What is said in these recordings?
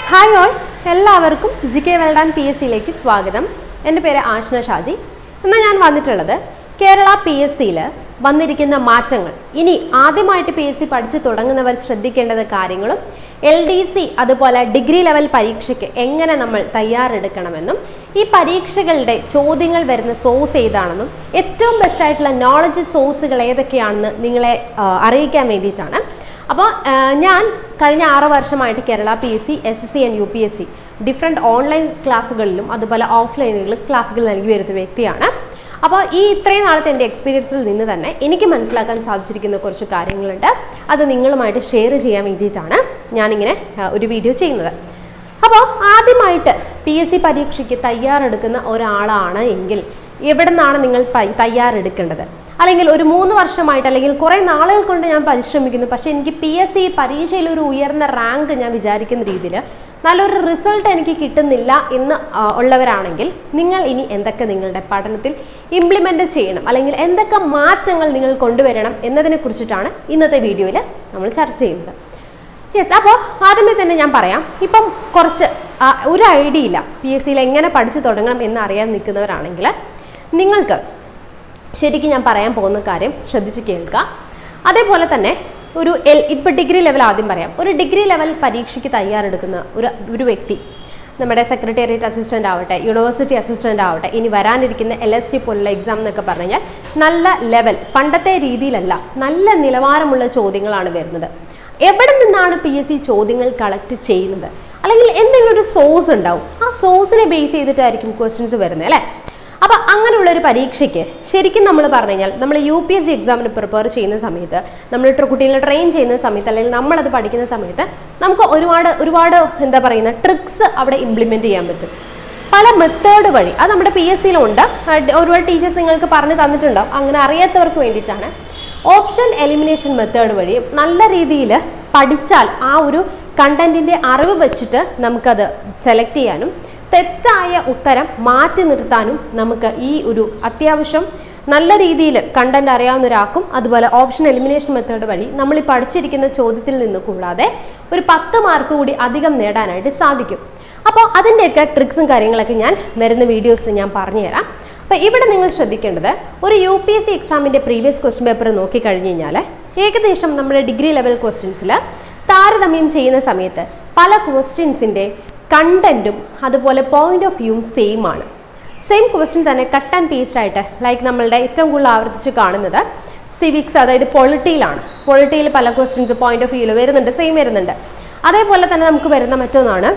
hi all എല്ലാവർക്കും G K വെൽഡാൻ P S സിയിലേക്ക് സ്വാഗതം എൻ്റെ പേര് ആഷ്ന ഷാജി എന്നാൽ ഞാൻ വന്നിട്ടുള്ളത് കേരള പി എസ് സിയിൽ വന്നിരിക്കുന്ന മാറ്റങ്ങൾ ഇനി ആദ്യമായിട്ട് പി എസ് സി പഠിച്ചു തുടങ്ങുന്നവർ ശ്രദ്ധിക്കേണ്ടത് കാര്യങ്ങളും എൽ ഡി സി അതുപോലെ ഡിഗ്രി ലെവൽ പരീക്ഷയ്ക്ക് എങ്ങനെ നമ്മൾ തയ്യാറെടുക്കണമെന്നും ഈ പരീക്ഷകളുടെ ചോദ്യങ്ങൾ വരുന്ന സോഴ്സ് ഏതാണെന്നും ഏറ്റവും ബെസ്റ്റ് ആയിട്ടുള്ള നോളജ് സോഴ്സുകൾ ഏതൊക്കെയാണെന്ന് നിങ്ങളെ ആ, അറിയിക്കാൻ വേണ്ടിയിട്ടാണ് അപ്പോൾ ഞാൻ കഴിഞ്ഞ ആറ് വർഷമായിട്ട് Kerala P S C S S C and U P S C different online ക്ലാസ്സുകളിലും അതുപോലെ ഓഫ്ലൈനുകളിലും ക്ലാസ്സുകൾ നൽകി വരുന്ന വ്യക്തിയാണ് അപ്പോൾ ഈ ഇത്രയും നാളത്തെ എൻ്റെ എക്സ്പീരിയൻസിൽ നിന്ന് തന്നെ എനിക്ക് മനസ്സിലാക്കാൻ സാധിച്ചിരിക്കുന്ന കുറച്ച് കാര്യങ്ങളുണ്ട് അത് നിങ്ങളുമായിട്ട് ഷെയർ ചെയ്യാൻ വേണ്ടിയിട്ടാണ് ഞാനിങ്ങനെ ആ, ഒരു വീഡിയോ ചെയ്യുന്നത് അപ്പോൾ ആദ്യമായിട്ട് പി എസ് സി പരീക്ഷയ്ക്ക് തയ്യാറെടുക്കുന്ന ഒരാളാണ് എങ്കിൽ എവിടെ നിന്നാണ് നിങ്ങൾ പ- തയ്യാറെടുക്കേണ്ടത് അല്ലെങ്കിൽ ഒരു മൂന്ന് വർഷമായിട്ട് അല്ലെങ്കിൽ കുറേ നാളുകൾ കൊണ്ട് ഞാൻ പരിശ്രമിക്കുന്നു പക്ഷേ എനിക്ക് പി എസ് സി പരീക്ഷയിൽ ഒരു ഉയർന്ന റാങ്ക് ഞാൻ വിചാരിക്കുന്ന രീതിയിൽ നല്ലൊരു റിസൾട്ട് എനിക്ക് കിട്ടുന്നില്ല എന്ന് ആ, ഉള്ളവരാണെങ്കിൽ നിങ്ങൾ ഇനി എന്തൊക്കെ നിങ്ങളുടെ പഠനത്തിൽ ഇംപ്ലിമെൻ്റ് ചെയ്യണം അല്ലെങ്കിൽ എന്തൊക്കെ മാറ്റങ്ങൾ നിങ്ങൾ കൊണ്ടുവരണം എന്നതിനെ കുറിച്ചിട്ടാണ് ഇന്നത്തെ വീഡിയോയിൽ നമ്മൾ ചർച്ച ചെയ്യുന്നത് യെസ് അപ്പോൾ ആദ്യമേ തന്നെ ഞാൻ പറയാം ഇപ്പം കുറച്ച് ആ, ഒരു ഐഡിയ ഇല്ല പി എസ് സിയിൽ എങ്ങനെ പഠിച്ചു തുടങ്ങണം എന്ന് അറിയാൻ നിൽക്കുന്നവരാണെങ്കിൽ നിങ്ങൾക്ക് ശരിക്കും ഞാൻ പറയാൻ പോകുന്ന കാര്യം ശ്രദ്ധിച്ച് കേൾക്കുക അതേപോലെ തന്നെ ഒരു എൽ ഇപ്പം ഡിഗ്രി ലെവൽ ആദ്യം പറയാം ഒരു ഡിഗ്രി ലെവൽ പരീക്ഷയ്ക്ക് തയ്യാറെടുക്കുന്ന ഒരു ഒരു വ്യക്തി നമ്മുടെ സെക്രട്ടേറിയറ്റ് അസിസ്റ്റൻ്റ് ആവട്ടെ യൂണിവേഴ്സിറ്റി അസിസ്റ്റൻ്റ് ആവട്ടെ ഇനി വരാനിരിക്കുന്ന എൽ എസ് ടി പോലുള്ള എക്സാം എന്നൊക്കെ പറഞ്ഞു കഴിഞ്ഞാൽ നല്ല ലെവൽ പണ്ടത്തെ രീതിയിലല്ല നല്ല നിലവാരമുള്ള ചോദ്യങ്ങളാണ് വരുന്നത് എവിടെ നിന്നാണ് പി എസ് സി ചോദ്യങ്ങൾ കളക്ട് ചെയ്യുന്നത് അല്ലെങ്കിൽ എന്തെങ്കിലും ഒരു സോഴ്സ് ഉണ്ടാവും ആ സോഴ്സിനെ ബേസ് ചെയ്തിട്ടായിരിക്കും ക്വസ്റ്റ്യൻസ് വരുന്നത് അല്ലേ അപ്പൊ അങ്ങനെയുള്ള ഒരു പരീക്ഷയ്ക്ക് ശരിക്കും നമ്മൾ പറഞ്ഞു കഴിഞ്ഞാൽ നമ്മൾ യു പി എസ് സി എക്സാമിന് പ്രിപ്പയർ ചെയ്യുന്ന സമയത്ത് നമ്മൾ ട്ര- കുട്ടികളെ ട്രെയിൻ ചെയ്യുന്ന സമയത്ത് അല്ലെങ്കിൽ നമ്മളത് പഠിക്കുന്ന സമയത്ത് നമുക്ക് ഒരുപാട് ഒരുപാട് എന്താ പറയുന്ന ട്രിക്സ് അവിടെ ഇംപ്ലിമെന്റ് ചെയ്യാൻ പറ്റും പല മെത്തേഡ് വഴി അത് നമ്മുടെ പി എസ് സിയിലുണ്ട് ഒരുപാട് ടീച്ചേഴ്സ് നിങ്ങൾക്ക് പറഞ്ഞു തന്നിട്ടുണ്ടാവും അങ്ങനെ അറിയാത്തവർക്ക് വേണ്ടിയിട്ടാണ് ഓപ്ഷൻ എലിമിനേഷൻ മെത്തേഡ് വഴി നല്ല രീതിയിൽ പഠിച്ചാൽ ആ ഒരു കണ്ടന്റിന്റെ അറിവ് വെച്ചിട്ട് നമുക്കത് സെലക്ട് ചെയ്യാനും തെറ്റായ ഉത്തരം മാറ്റി നിർത്താനും നമുക്ക് ഈ ഒരു അത്യാവശ്യം നല്ല രീതിയിൽ കണ്ടന്റ് അറിയാവുന്ന ഒരാൾക്കും അതുപോലെ ഓപ്ഷൻ എലിമിനേഷൻ മെത്തേഡ് വഴി നമ്മൾ ഈ പഠിച്ചിരിക്കുന്ന ചോദ്യത്തിൽ നിന്ന് കൂടാതെ ഒരു പത്ത് മാർക്ക് കൂടി അധികം നേടാനായിട്ട് സാധിക്കും അപ്പോൾ അതിൻ്റെയൊക്കെ ട്രിക്സും കാര്യങ്ങളൊക്കെ ഞാൻ വരുന്ന വീഡിയോസിൽ ഞാൻ പറഞ്ഞുതരാം അപ്പോൾ ഇവിടെ നിങ്ങൾ ശ്രദ്ധിക്കേണ്ടത് ഒരു യു പി എസ് സി എക്സാമിൻ്റെ പ്രീവിയസ് ക്വസ്റ്റ്യൻ പേപ്പർ നോക്കിക്കഴിഞ്ഞ് കഴിഞ്ഞാൽ ഏകദേശം നമ്മുടെ ഡിഗ്രി ലെവൽ ക്വസ്റ്റ്യൻസിൽ താരതമ്യം ചെയ്യുന്ന സമയത്ത് പല ക്വസ്റ്റ്യൻസിൻ്റെ കണ്ടന്റും അതുപോലെ പോയിന്റ് ഓഫ് വ്യൂവും സെയിം ആണ് സെയിം ക്വസ്റ്റ്യൻ തന്നെ കട്ട് ആൻഡ് പേസ്റ്റ് ആയിട്ട് ലൈക്ക് നമ്മളുടെ ഏറ്റവും കൂടുതൽ ആവർത്തിച്ച് കാണുന്നത് സിവിക്സ് അതായത് പൊളിറ്റിയിലാണ് പൊളിറ്റിയിൽ പല ക്വസ്റ്റ്യൻസ് പോയിന്റ് ഓഫ് വ്യൂവിൽ വരുന്നുണ്ട് സെയിം വരുന്നുണ്ട് അതേപോലെ തന്നെ നമുക്ക് വരുന്ന മറ്റൊന്നാണ്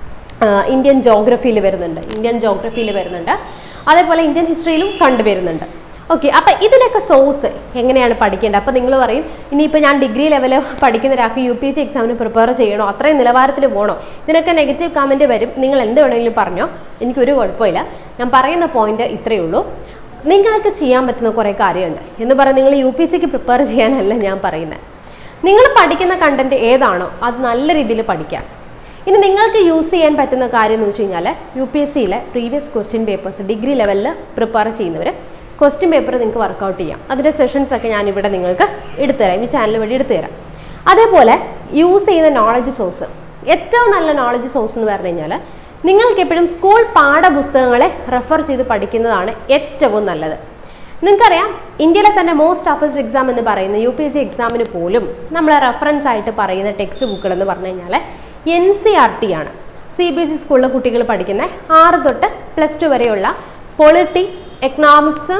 ആഹ് ഇന്ത്യൻ ജോഗ്രഫിയിൽ വരുന്നുണ്ട് ഇന്ത്യൻ ജോഗ്രഫിയിൽ വരുന്നുണ്ട് അതേപോലെ ഇന്ത്യൻ ഹിസ്റ്ററിയിലും കണ്ടുവരുന്നുണ്ട് ഓക്കെ അപ്പം ഇതിനൊക്കെ സോഴ്സ് എങ്ങനെയാണ് പഠിക്കേണ്ടത് അപ്പം നിങ്ങൾ പറയും ഇനിയിപ്പോൾ ഞാൻ ഡിഗ്രി ലെവൽ പഠിക്കുന്ന ഒരാൾക്ക് യു പി എസ് സി എക്സാമിന് പ്രിപ്പയർ ചെയ്യണോ അത്രയും നിലവാരത്തിൽ പോകണോ ഇതിനൊക്കെ നെഗറ്റീവ് കമൻറ്റ് വരും നിങ്ങൾ എന്ത് വേണമെങ്കിലും പറഞ്ഞോ എനിക്കൊരു കുഴപ്പമില്ല ഞാൻ പറയുന്ന പോയിന്റ് ഇത്രയേ ഉള്ളൂ നിങ്ങൾക്ക് ചെയ്യാൻ പറ്റുന്ന കുറേ കാര്യമുണ്ട് എന്ന് പറഞ്ഞാൽ നിങ്ങൾ യു പി എസ് സിക്ക് പ്രിപ്പയർ ചെയ്യാനല്ല ഞാൻ പറയുന്നത് നിങ്ങൾ പഠിക്കുന്ന കണ്ടന്റ് ഏതാണോ അത് നല്ല രീതിയിൽ പഠിക്കാം ഇനി നിങ്ങൾക്ക് യൂസ് ചെയ്യാൻ പറ്റുന്ന കാര്യം എന്ന് വെച്ച് കഴിഞ്ഞാൽ യു പി എസ് സിയിലെ പ്രീവിയസ് ക്വസ്റ്റ്യൻ പേപ്പേഴ്സ് ഡിഗ്രി ലെവലിൽ പ്രിപ്പയർ ചെയ്യുന്നവർ ക്വസ്റ്റ്യൻ പേപ്പർ നിങ്ങൾക്ക് വർക്കൗട്ട് ചെയ്യാം അതിൻ്റെ സെഷൻസ് ഒക്കെ ഞാൻ ഇവിടെ നിങ്ങൾക്ക് എടുത്തുതരാം ഈ ചാനൽ വഴി എടുത്തുതരാം അതേപോലെ യൂസ് ചെയ്യുന്ന നോളജ് സോഴ്സ് ഏറ്റവും നല്ല നോളജ് സോഴ്സ് എന്ന് പറഞ്ഞു കഴിഞ്ഞാൽ നിങ്ങൾക്ക് എപ്പോഴും സ്കൂൾ പാഠപുസ്തകങ്ങളെ റെഫർ ചെയ്ത് പഠിക്കുന്നതാണ് ഏറ്റവും നല്ലത് നിങ്ങൾക്കറിയാം ഇന്ത്യയിലെ തന്നെ മോസ്റ്റ് ടഫസ്റ്റ് എക്സാം എന്ന് പറയുന്ന യു പി എസ് സി എക്സാമിന് പോലും നമ്മൾ റെഫറൻസ് ആയിട്ട് പറയുന്ന ടെക്സ്റ്റ് ബുക്കുകൾ എന്ന് പറഞ്ഞു കഴിഞ്ഞാൽ എൻ സി ആർ ടി ആണ് സി ബി എസ് ഇ സ്കൂളിലെ കുട്ടികൾ പഠിക്കുന്ന ആറ് തൊട്ട് പ്ലസ് ടു വരെയുള്ള polity economics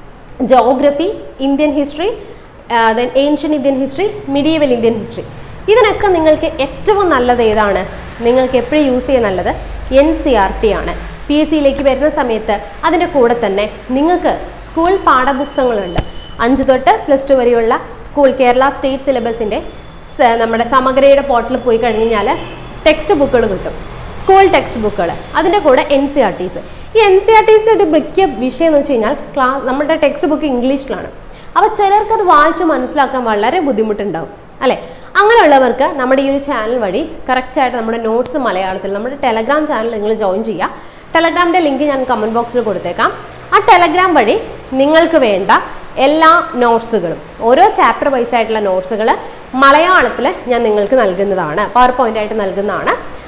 geography Indian history then ancient Indian history medieval Indian history ഇതിനൊക്കെ നിങ്ങൾക്ക് ഏറ്റവും നല്ലത് ഏതാണ് നിങ്ങൾക്ക് എപ്പോഴും യൂസ് ചെയ്യാൻ നല്ലത് എൻ സി ആർ ടി ആണ് പി എസ് സിയിലേക്ക് വരുന്ന സമയത്ത് അതിൻ്റെ കൂടെ തന്നെ നിങ്ങൾക്ക് സ്കൂൾ പാഠപുസ്തകങ്ങളുണ്ട് അഞ്ച് തൊട്ട് പ്ലസ് ടു വരെയുള്ള സ്കൂൾ കേരള സ്റ്റേറ്റ് സിലബസിൻ്റെ നമ്മുടെ സമഗ്രയുടെ പോർട്ടലിൽ പോയി കഴിഞ്ഞ് കഴിഞ്ഞാൽ ടെക്സ്റ്റ് ബുക്കുകൾ കിട്ടും സ്കൂൾ ടെക്സ്റ്റ് ബുക്കുകൾ അതിൻ്റെ കൂടെ എൻ സി ആർ ടീസ് ഈ എൻ സി ആർ ടീസിൻ്റെ ഒരു മുഖ്യ വിഷയം എന്ന് വെച്ച് കഴിഞ്ഞാൽ ക്ലാസ് നമ്മുടെ ടെക്സ്റ്റ് ബുക്ക് ഇംഗ്ലീഷിലാണ് അപ്പോൾ ചിലർക്ക് അത് വായിച്ച് മനസ്സിലാക്കാൻ വളരെ ബുദ്ധിമുട്ടുണ്ടാവും അല്ലേ അങ്ങനെയുള്ളവർക്ക് നമ്മുടെ ഈ ഒരു ചാനൽ വഴി കറക്റ്റായിട്ട് നമ്മുടെ നോട്ട്സ് മലയാളത്തിൽ നമ്മുടെ ടെലഗ്രാം ചാനൽ നിങ്ങൾ ജോയിൻ ചെയ്യുക ടെലഗ്രാമിൻ്റെ ലിങ്ക് ഞാൻ കമൻറ്റ് ബോക്സിൽ കൊടുത്തേക്കാം ആ ടെലഗ്രാം വഴി നിങ്ങൾക്ക് വേണ്ട എല്ലാ നോട്ട്സുകളും ഓരോ ചാപ്റ്റർ വൈസ് ആയിട്ടുള്ള നോട്ട്സുകൾ മലയാളത്തിൽ ഞാൻ നിങ്ങൾക്ക് നൽകുന്നതാണ് പവർ പോയിന്റ് ആയിട്ട് നൽകുന്നതാണ്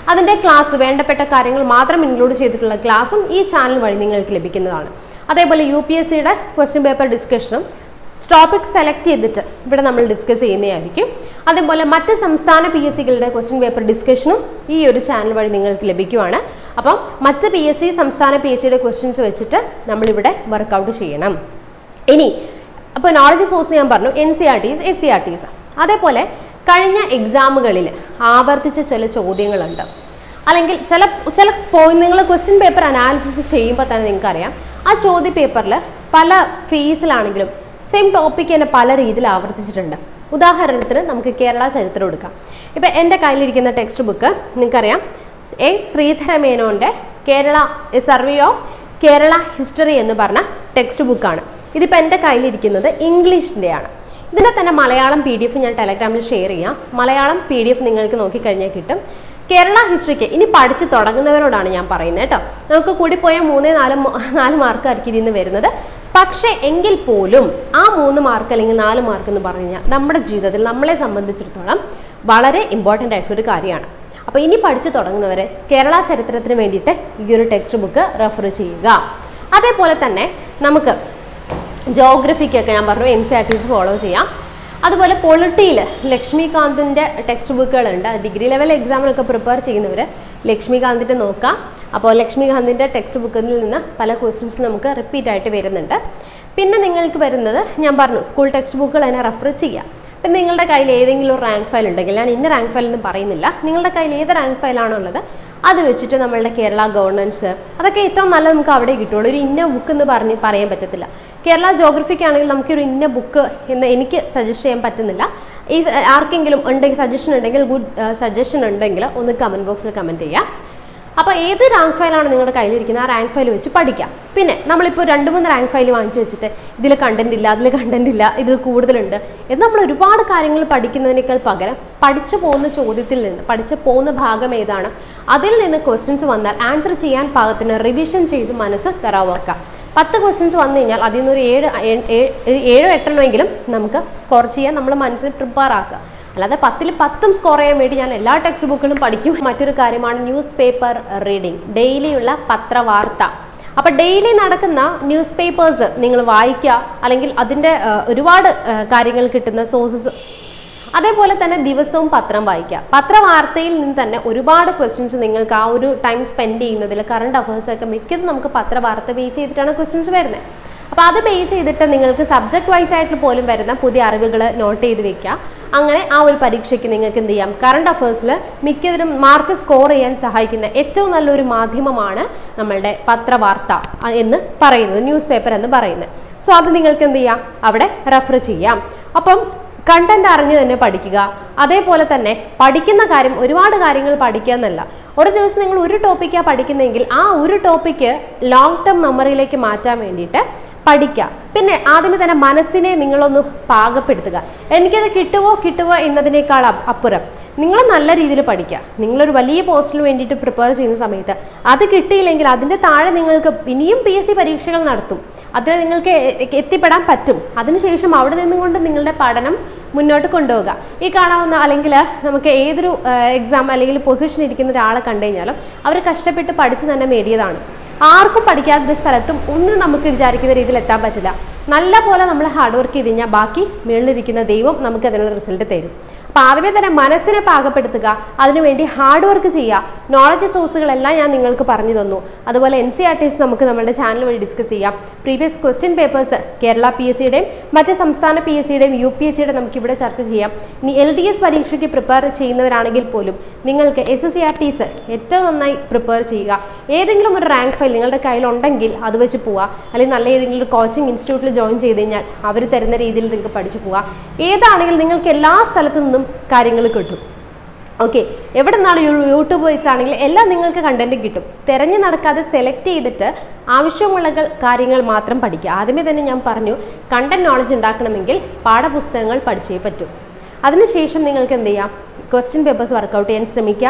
അതിൻ്റെ ക്ലാസ് വേണ്ടപ്പെട്ട കാര്യങ്ങൾ മാത്രം ഇൻക്ലൂഡ് ചെയ്തിട്ടുള്ള ക്ലാസ്സും ഈ ചാനൽ വഴി നിങ്ങൾക്ക് ലഭിക്കുന്നതാണ് അതേപോലെ യു പി എസ് സിയുടെ ക്വസ്റ്റ്യൻ പേപ്പർ ഡിസ്കഷനും ടോപ്പിക് സെലക്ട് ചെയ്തിട്ട് ഇവിടെ നമ്മൾ ഡിസ്കസ് ചെയ്യുന്നതായിരിക്കും അതേപോലെ മറ്റ് സംസ്ഥാന പി എസ് സികളുടെ ക്വസ്റ്റ്യൻ പേപ്പർ ഡിസ്കഷനും ഈ ഒരു ചാനൽ വഴി നിങ്ങൾക്ക് ലഭിക്കുവാണ് അപ്പം മറ്റ് പി എസ് സി സംസ്ഥാന പി എസ് സിയുടെ ക്വസ്റ്റ്യൻസ് വെച്ചിട്ട് നമ്മളിവിടെ വർക്കൗട്ട് ചെയ്യണം ഇനി അപ്പോൾ നോളജ് സോഴ്സ് ഞാൻ പറഞ്ഞു N C R Ts S C R Ts അതേപോലെ കഴിഞ്ഞ എക്സാമുകളിൽ ആവർത്തിച്ച ചില ചോദ്യങ്ങളുണ്ട് അല്ലെങ്കിൽ ചില ചില പോയിന്റ് നിങ്ങൾ ക്വസ്റ്റ്യൻ പേപ്പർ അനാലിസിസ് ചെയ്യുമ്പോൾ തന്നെ നിങ്ങൾക്കറിയാം ആ ചോദ്യ പേപ്പറിൽ പല ഫേസിലാണെങ്കിലും സെയിം ടോപ്പിക്ക് തന്നെ പല രീതിയിൽ ആവർത്തിച്ചിട്ടുണ്ട് ഉദാഹരണത്തിന് നമുക്ക് കേരള ചരിത്രം എടുക്കാം ഇപ്പം എൻ്റെ കയ്യിലിരിക്കുന്ന ടെക്സ്റ്റ് ബുക്ക് നിങ്ങൾക്കറിയാം എ ശ്രീധര മേനോൻ്റെ Kerala survey of Kerala history എന്ന് പറഞ്ഞ ടെക്സ്റ്റ് ബുക്കാണ് ഇതിപ്പോൾ എൻ്റെ കയ്യിലിരിക്കുന്നത് ഇംഗ്ലീഷിൻ്റെയാണ് ഇതിൻ്റെ തന്നെ മലയാളം പി ഡി എഫ് ഞാൻ ടെലഗ്രാമിൽ ഷെയർ ചെയ്യാം മലയാളം പി ഡി എഫ് നിങ്ങൾക്ക് നോക്കിക്കഴിഞ്ഞാൽ കിട്ടും കേരള ഹിസ്റ്ററിക്ക് ഇനി പഠിച്ച് തുടങ്ങുന്നവരോടാണ് ഞാൻ പറയുന്നത് കേട്ടോ നമുക്ക് കൂടിപ്പോയ മൂന്ന് നാല് മ- നാല് മാർക്കായിരിക്കും ഇതിൽ നിന്ന് വരുന്നത് പക്ഷേ എങ്കിൽ പോലും ആ മൂന്ന് മാർക്ക് അല്ലെങ്കിൽ നാല് മാർക്ക് എന്ന് പറഞ്ഞു കഴിഞ്ഞാൽ നമ്മുടെ ജീവിതത്തിൽ നമ്മളെ സംബന്ധിച്ചിടത്തോളം വളരെ ഇമ്പോർട്ടൻ്റ് ആയിട്ടുള്ള ഒരു കാര്യമാണ് അപ്പോൾ ഇനി പഠിച്ചു തുടങ്ങുന്നവരെ കേരള ചരിത്രത്തിന് വേണ്ടിയിട്ട് ഈ ഒരു ടെക്സ്റ്റ് ബുക്ക് റെഫർ ചെയ്യുക അതേപോലെ തന്നെ നമുക്ക് ജോഗ്രഫിക്കൊക്കെ ഞാൻ പറഞ്ഞു N C R Ts follow ചെയ്യാം അതുപോലെ പൊളിറ്റിയിൽ ലക്ഷ്മികാന്തിൻ്റെ ടെക്സ്റ്റ് ബുക്കുകളുണ്ട് ഡിഗ്രി ലെവൽ എക്സാമിനൊക്കെ പ്രിപ്പയർ ചെയ്യുന്നവർ ലക്ഷ്മികാന്തിൻ്റെ നോക്കാം അപ്പോൾ ലക്ഷ്മികാന്തിൻ്റെ ടെക്സ്റ്റ് ബുക്കിൽ നിന്ന് പല ക്വസ്റ്റ്യൻസ് നമുക്ക് റിപ്പീറ്റ് ആയിട്ട് വരുന്നുണ്ട് പിന്നെ നിങ്ങൾക്ക് വരുന്നത് ഞാൻ പറഞ്ഞു സ്കൂൾ ടെക്സ്റ്റ് ബുക്കുകൾ അതിനെ റെഫർ ചെയ്യാം ഇപ്പം നിങ്ങളുടെ കയ്യിൽ ഏതെങ്കിലും ഒരു റാങ്ക് ഫയൽ ഉണ്ടെങ്കിൽ ഞാൻ ഇന്ന റാങ്ക് ഫയൽ എന്ന് പറയുന്നില്ല നിങ്ങളുടെ കയ്യിൽ ഏത് റാങ്ക് ഫയലാണോ ഉള്ളത് അത് വെച്ചിട്ട് നമ്മളുടെ കേരള ഗവർണൻസ് അതൊക്കെ ഏറ്റവും നല്ല നമുക്ക് അവിടെ കിട്ടുള്ളൂ ഒരു ഇന്ന ബുക്ക് എന്ന് പറഞ്ഞ് പറയാൻ പറ്റത്തില്ല കേരള ജോഗ്രഫിക്ക് ആണെങ്കിൽ നമുക്കൊരു ഇന്ന ബുക്ക് എന്ന് എനിക്ക് സജസ്റ്റ് ചെയ്യാൻ പറ്റുന്നില്ല ഈ ആർക്കെങ്കിലും ഉണ്ടെങ്കിൽ സജഷൻ ഉണ്ടെങ്കിൽ ഗുഡ് സജഷൻ ഉണ്ടെങ്കിൽ ഒന്ന് കമൻറ്റ് ബോക്സിൽ കമൻറ്റ് ചെയ്യാം അപ്പോൾ ഏത് റാങ്ക് ഫയലാണ് നിങ്ങളുടെ കയ്യിലിരിക്കുന്നത് ആ റാങ്ക് ഫയൽ വെച്ച് പഠിക്കാം പിന്നെ നമ്മളിപ്പോൾ രണ്ട് മൂന്ന് റാങ്ക് ഫയൽ വാങ്ങിച്ചു വെച്ചിട്ട് ഇതിൽ കണ്ടന്റ് ഇല്ല അതിൽ കണ്ടന്റ് ഇല്ല ഇതിൽ കൂടുതലുണ്ട് എന്ന് നമ്മൾ ഒരുപാട് കാര്യങ്ങൾ പഠിക്കുന്നതിനേക്കാൾ പകരം പഠിച്ചു പോകുന്ന ചോദ്യത്തിൽ നിന്ന് പഠിച്ചു പോകുന്ന ഭാഗം ഏതാണ് അതിൽ നിന്ന് ക്വസ്റ്റ്യൻസ് വന്നാൽ ആൻസർ ചെയ്യാൻ പാകത്തിന് റിവിഷൻ ചെയ്ത് മനസ്സ് തറാവാക്കാം പത്ത് ക്വസ്റ്റ്യൻസ് വന്നു കഴിഞ്ഞാൽ അതിൽ നിന്ന് ഒരു ഏഴ് ഏ- ഏ- ഏഴോ എട്ടെണ്ണമെങ്കിലും നമുക്ക് സ്കോർ ചെയ്യാൻ നമ്മൾ മനസ്സിൽ പ്രിപ്പയർ ആക്കുക അല്ലാതെ പത്തിൽ പത്തും സ്കോർ ചെയ്യാൻ വേണ്ടി ഞാൻ എല്ലാ ടെക്സ്റ്റ് ബുക്കുകളും പഠിക്കും മറ്റൊരു കാര്യമാണ് ന്യൂസ് പേപ്പർ റീഡിംഗ് ഡെയിലിയുള്ള പത്രവാർത്ത അപ്പോൾ ഡെയിലി നടക്കുന്ന ന്യൂസ് പേപ്പേഴ്സ് നിങ്ങൾ വായിക്കുക അല്ലെങ്കിൽ അതിൻ്റെ ആ, ഒരുപാട് ആ, കാര്യങ്ങൾ കിട്ടുന്ന സോഴ്സസ് അതേപോലെ തന്നെ ദിവസവും പത്രം വായിക്കുക പത്രവാർത്തയിൽ നിന്ന് തന്നെ ഒരുപാട് ക്വസ്റ്റ്യൻസ് നിങ്ങൾക്ക് ആ ഒരു ടൈം സ്പെൻഡ് ചെയ്യുന്നതിൽ കറണ്ട് അഫയേഴ്സ് ഒക്കെ മിക്കതും നമുക്ക് പത്രവാർത്ത ബേസ് ചെയ്തിട്ടാണ് ക്വസ്റ്റ്യൻസ് വരുന്നത് അപ്പോൾ അത് ബേസ് ചെയ്തിട്ട് നിങ്ങൾക്ക് സബ്ജക്ട് വൈസ് ആയിട്ട് പോലും വരുന്ന പുതിയ അറിവുകൾ നോട്ട് ചെയ്ത് വെക്കുക അങ്ങനെ ആ ഒരു പരീക്ഷയ്ക്ക് നിങ്ങൾക്ക് എന്ത് ചെയ്യാം കറണ്ട് അഫയേഴ്സിൽ മിക്കതിനും മാർക്ക് സ്കോർ ചെയ്യാൻ സഹായിക്കുന്ന ഏറ്റവും നല്ലൊരു മാധ്യമമാണ് നമ്മളുടെ പത്രവാർത്ത അ- എന്ന് പറയുന്നത് ന്യൂസ് പേപ്പർ എന്ന് പറയുന്നത് സോ അത് നിങ്ങൾക്ക് എന്ത് ചെയ്യാം അവിടെ റെഫർ ചെയ്യാം അപ്പം കണ്ടന്റ് അറിഞ്ഞ് തന്നെ പഠിക്കുക അതേപോലെ തന്നെ പഠിക്കുന്ന കാര്യം ഒരുപാട് കാര്യങ്ങൾ പഠിക്കുക എന്നല്ല ഒരു ദിവസം നിങ്ങൾ ഒരു ടോപ്പിക്കാണ് പഠിക്കുന്നതെങ്കിൽ ആ ഒരു ടോപ്പിക്ക് ലോങ് ടേം മെമ്മറിയിലേക്ക് മാറ്റാൻ വേണ്ടിയിട്ട് പഠിക്കുക പിന്നെ ആദ്യമേ തന്നെ മനസ്സിനെ നിങ്ങളൊന്ന് പാകപ്പെടുത്തുക എനിക്കത് കിട്ടുമോ കിട്ടുമോ എന്നതിനേക്കാൾ അപ്പ് അപ്പുറം നിങ്ങൾ നല്ല രീതിയിൽ പഠിക്കുക നിങ്ങളൊരു വലിയ പോസ്റ്റിന് വേണ്ടിയിട്ട് പ്രിപ്പയർ ചെയ്യുന്ന സമയത്ത് അത് കിട്ടിയില്ലെങ്കിൽ അതിൻ്റെ താഴെ നിങ്ങൾക്ക് ഇനിയും പി എസ് സി പരീക്ഷകൾ നടത്തും അതിൽ നിങ്ങൾക്ക് എ- എത്തിപ്പെടാൻ പറ്റും അതിനുശേഷം അവിടെ നിന്നുകൊണ്ട് നിങ്ങളുടെ പഠനം മുന്നോട്ട് കൊണ്ടുപോകുക ഈ കാണാവുന്ന അല്ലെങ്കിൽ നമുക്ക് ഏതൊരു എക്സാം അല്ലെങ്കിൽ പൊസിഷൻ ഇരിക്കുന്ന ഒരാളെ കണ്ടു കഴിഞ്ഞാലും അവർ കഷ്ടപ്പെട്ട് പഠിച്ച് തന്നെ നേടിയതാണ് ആർക്കും പഠിക്കാത്ത സ്ഥലത്തും ഒന്നും നമുക്ക് വിചാരിക്കുന്ന രീതിയിൽ എത്താൻ പറ്റില്ല നല്ല പോലെ നമ്മൾ ഹാർഡ് വർക്ക് ചെയ്ത് കഴിഞ്ഞാൽ ബാക്കി മുകളിലിരിക്കുന്ന ദൈവം നമുക്ക് അതിനുള്ള റിസൾട്ട് തരും അപ്പോൾ ആദ്യമേ തന്നെ മനസ്സിനെ പാകപ്പെടുത്തുക അതിനുവേണ്ടി ഹാർഡ് വർക്ക് ചെയ്യുക നോളജ് സോഴ്സുകളെല്ലാം ഞാൻ നിങ്ങൾക്ക് പറഞ്ഞു തന്നു അതുപോലെ എൻ സി ആർ ടിസ് നമുക്ക് നമ്മുടെ ചാനൽ വഴി ഡിസ്കസ് ചെയ്യാം previous question papers Kerala P S സിയുടെയും മറ്റ് സംസ്ഥാന പി എസ് സിയുടെയും യു പി എസ് സിയുടെ നമുക്കിവിടെ ചർച്ച ചെയ്യാം ഇനി എൽ ഡി എസ് പരീക്ഷയ്ക്ക് പ്രിപ്പയർ ചെയ്യുന്നവരാണെങ്കിൽ പോലും നിങ്ങൾക്ക് S S C R Ts ഏറ്റവും നന്നായി പ്രിപ്പയർ ചെയ്യുക ഏതെങ്കിലും ഒരു റാങ്ക് ഫയൽ നിങ്ങളുടെ കയ്യിലുണ്ടെങ്കിൽ അത് വെച്ച് പോവുക അല്ലെങ്കിൽ നല്ല ഏതെങ്കിലും ഒരു കോച്ചിങ് ഇൻസ്റ്റിറ്റ്യൂട്ടിൽ ജോയിൻ ചെയ്ത് കഴിഞ്ഞാൽ അവർ തരുന്ന രീതിയിൽ നിങ്ങൾക്ക് പഠിച്ചു പോവുക ഏതാണെങ്കിലും നിങ്ങൾക്ക് എല്ലാ സ്ഥലത്തു നിന്നും കാര്യങ്ങൾ കിട്ടും ഓക്കെ എവിടെ നിന്നാണ് യൂ- യൂട്യൂബ് വൈസ് ആണെങ്കിൽ എല്ലാം നിങ്ങൾക്ക് കണ്ടന്റ് കിട്ടും തിരഞ്ഞു നടക്കാതെ സെലക്ട് ചെയ്തിട്ട് ആവശ്യമുള്ള കൾ- കാര്യങ്ങൾ മാത്രം പഠിക്കുക ആദ്യമേ തന്നെ ഞാൻ പറഞ്ഞു കണ്ടന്റ് നോളജ് ഉണ്ടാക്കണമെങ്കിൽ പാഠപുസ്തകങ്ങൾ പഠിച്ചേ പറ്റൂ അതിനുശേഷം നിങ്ങൾക്ക് എന്ത് ചെയ്യാം ക്വസ്റ്റ്യൻ പേപ്പേഴ്സ് വർക്കൗട്ട് ചെയ്യാൻ ശ്രമിക്കുക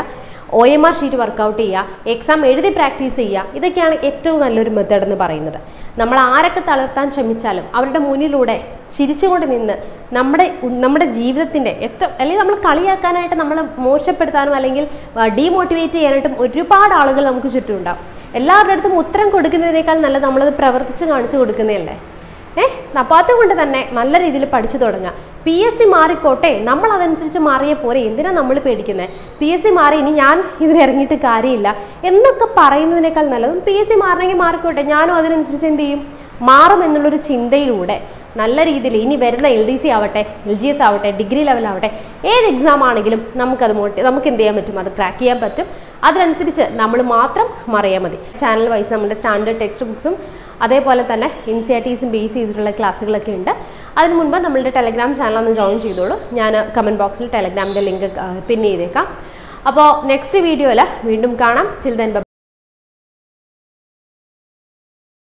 O M R sheet work out ചെയ്യുക എക്സാം എഴുതി പ്രാക്ടീസ് ചെയ്യുക ഇതൊക്കെയാണ് ഏറ്റവും നല്ലൊരു മെത്തേഡ് എന്ന് പറയുന്നത് നമ്മൾ ആരൊക്കെ തളർത്താൻ ശ്രമിച്ചാലും അവരുടെ മുന്നിലൂടെ ചിരിച്ചുകൊണ്ട് നിന്ന് നമ്മുടെ നമ്മുടെ ജീവിതത്തിൻ്റെ ഏറ്റവും അല്ലെങ്കിൽ നമ്മൾ കളിയാക്കാനായിട്ട് നമ്മൾ മോശപ്പെടുത്താനും അല്ലെങ്കിൽ ഡീമോട്ടിവേറ്റ് ചെയ്യാനായിട്ടും ഒരുപാട് ആളുകൾ നമുക്ക് ചുറ്റും ഉണ്ടാവും എല്ലാവരുടെ അടുത്തും ഉത്തരം കൊടുക്കുന്നതിനേക്കാൾ നല്ലത് നമ്മളത് പ്രവർത്തിച്ച് കാണിച്ചു കൊടുക്കുന്നതല്ലേ ഏഹ് അപ്പോൾ അതുകൊണ്ട് തന്നെ നല്ല രീതിയിൽ പഠിച്ചു തുടങ്ങുക പി എസ് സി മാറിക്കോട്ടെ നമ്മൾ അതനുസരിച്ച് മാറിയ പോരെ എന്തിനാ നമ്മൾ പേടിക്കുന്നത് പി എസ് സി മാറി ഇനി ഞാൻ ഇതിന് ഇറങ്ങിയിട്ട് കാര്യമില്ല എന്നൊക്കെ പറയുന്നതിനേക്കാൾ നല്ലതും പി എസ് സി മാറണമെങ്കിൽ മാറിക്കോട്ടെ ഞാനും അതിനനുസരിച്ച് എന്ത് ചെയ്യും മാറും എന്നുള്ളൊരു ചിന്തയിലൂടെ നല്ല രീതിയിൽ ഇനി വരുന്ന എൽ ഡി സി ആവട്ടെ എൽ ജി എസ് ആവട്ടെ ഡിഗ്രി ലെവൽ ആവട്ടെ ഏത് എക്സാം ആണെങ്കിലും നമുക്കത് മോട്ടി നമുക്ക് എന്ത് ചെയ്യാൻ പറ്റും അത് ക്രാക്ക് ചെയ്യാൻ പറ്റും അതിനനുസരിച്ച് നമ്മൾ മാത്രം മറിയാൽ മതി ചാനൽ വൈസ് നമ്മുടെ സ്റ്റാൻഡേർഡ് ടെക്സ്റ്റ് ബുക്സും അതേപോലെ തന്നെ എൻ സി ആർ ടീസും ബേസ് ചെയ്തിട്ടുള്ള ക്ലാസ്സുകളൊക്കെ ഉണ്ട് അതിന് മുൻപ് നമ്മളുടെ ടെലഗ്രാം ചാനൽ ഒന്ന് ജോയിൻ ചെയ്തോളൂ ഞാൻ കമൻറ്റ് ബോക്സിൽ ടെലഗ്രാമിൻ്റെ ലിങ്ക് പിൻ ചെയ്തേക്കാം അപ്പോൾ നെക്സ്റ്റ് വീഡിയോയിൽ വീണ്ടും കാണാം ടിൽ ദെൻ